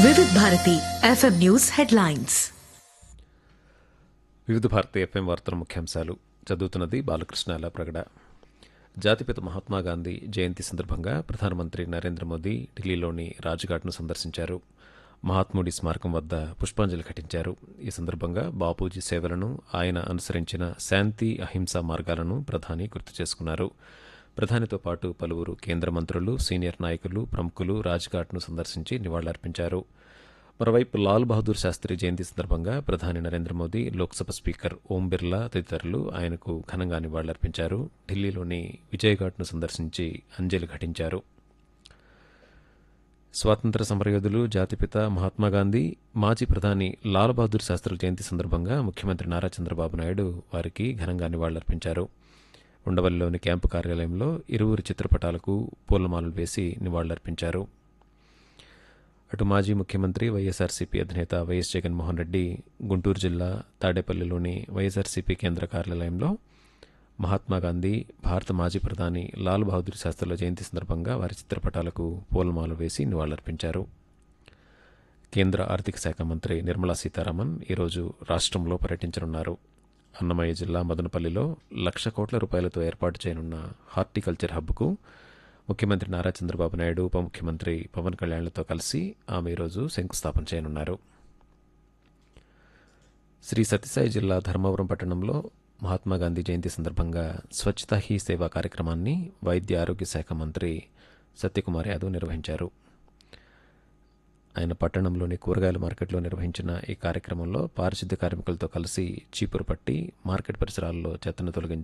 వివిధ Bharati FM news headlines వివిధ Bharati FM వార్తల ముఖ్యాంశాలు చదువుతున్నది బాలకృష్ణ ప్రగడ జాతిపిత మహాత్మా గాంధీ జయంతి సందర్భంగా ప్రధానమంత్రి నరేంద్ర మోదీ ఢిల్లీలోని రాజ్ఘాట్ను సందర్శించారు మహాత్ముడి స్మారకం వద్ద పుష్పాంజలి ఘటించారు ఈ సందర్భంగా బాపూజీ సేవలను ఆయన అనుసరించిన శాంతి అహింసా మార్గాలను ప్రధాని గుర్తు చేసుకున్నారు ప్రధానితో పాటు పలువురు కేంద్ర మంత్రులు సీనియర్ నాయకులు ప్రముఖులు రాజ్ఘాట్ను సందర్శించి నివాళులర్పించారు మరోవైపు లాల్ బహదూర్ శాస్త్రి జయంతి సందర్భంగా ప్రధాని నరేంద్ర మోదీ లోక్సభ స్పీకర్ ఓం బిర్లా తదితరులు ఆయనకు ఘనంగా నివాళులర్పించారు ఢిల్లీలోని విజయఘాట్ను సందర్శించి అంజలి ఘటించారు స్వాతంత్ర సమరయోధులు జాతిపిత మహాత్మాగాంధీ మాజీ ప్రధాని లాల్ బహదూర్ శాస్త్రి జయంతి సందర్భంగా ముఖ్యమంత్రి నారా చంద్రబాబు నాయుడు వారికి ఘనంగా నివాళులర్పించారు ఉండవల్లిలోని క్యాంపు కార్యాలయంలో ఇరువురి చిత్రపటాలకు పూలమాలలు వేసి నివాళులర్పించారు అటు మాజీ ముఖ్యమంత్రి వైఎస్ఆర్సీపీ అధినేత వైఎస్ జగన్మోహన్ రెడ్డి గుంటూరు జిల్లా తాడేపల్లిలోని వైఎస్ఆర్సీపీ కేంద్ర కార్యాలయంలో మహాత్మాగాంధీ భారత మాజీ ప్రధాని లాల్ బహదూర్ శాస్త్రుల జయంతి సందర్భంగా వారి చిత్రపటాలకు పూలమాల వేసి నివాళులర్పించారు కేంద్ర ఆర్థిక శాఖ మంత్రి నిర్మలా సీతారామన్ ఈరోజు రాష్ట్రంలో పర్యటించనున్నారు అన్నమయ్య జిల్లా మదనపల్లిలో లక్ష కోట్ల రూపాయలతో ఏర్పాటు చేయనున్న హార్టికల్చర్ హబ్కు ముఖ్యమంత్రి నారా చంద్రబాబు నాయుడు ఉప ముఖ్యమంత్రి పవన్ కళ్యాణ్లతో కలిసి ఆమె ఈరోజు శంకుస్థాపన చేయనున్నారు శ్రీ సత్యసాయి జిల్లా ధర్మవరం పట్టణంలో మహాత్మాగాంధీ జయంతి సందర్భంగా స్వచ్ఛతా హీ సేవా కార్యక్రమాన్ని వైద్య ఆరోగ్య శాఖ మంత్రి సత్యకుమార్ యాదవ్ నిర్వహించారు ఆయన పట్టణంలోని కూరగాయల మార్కెట్లో నిర్వహించిన ఈ కార్యక్రమంలో పారిశుద్ధ్య కార్మికులతో కలిసి చీపురు పట్టి మార్కెట్ పరిసరాల్లో చెత్తను తొలగించి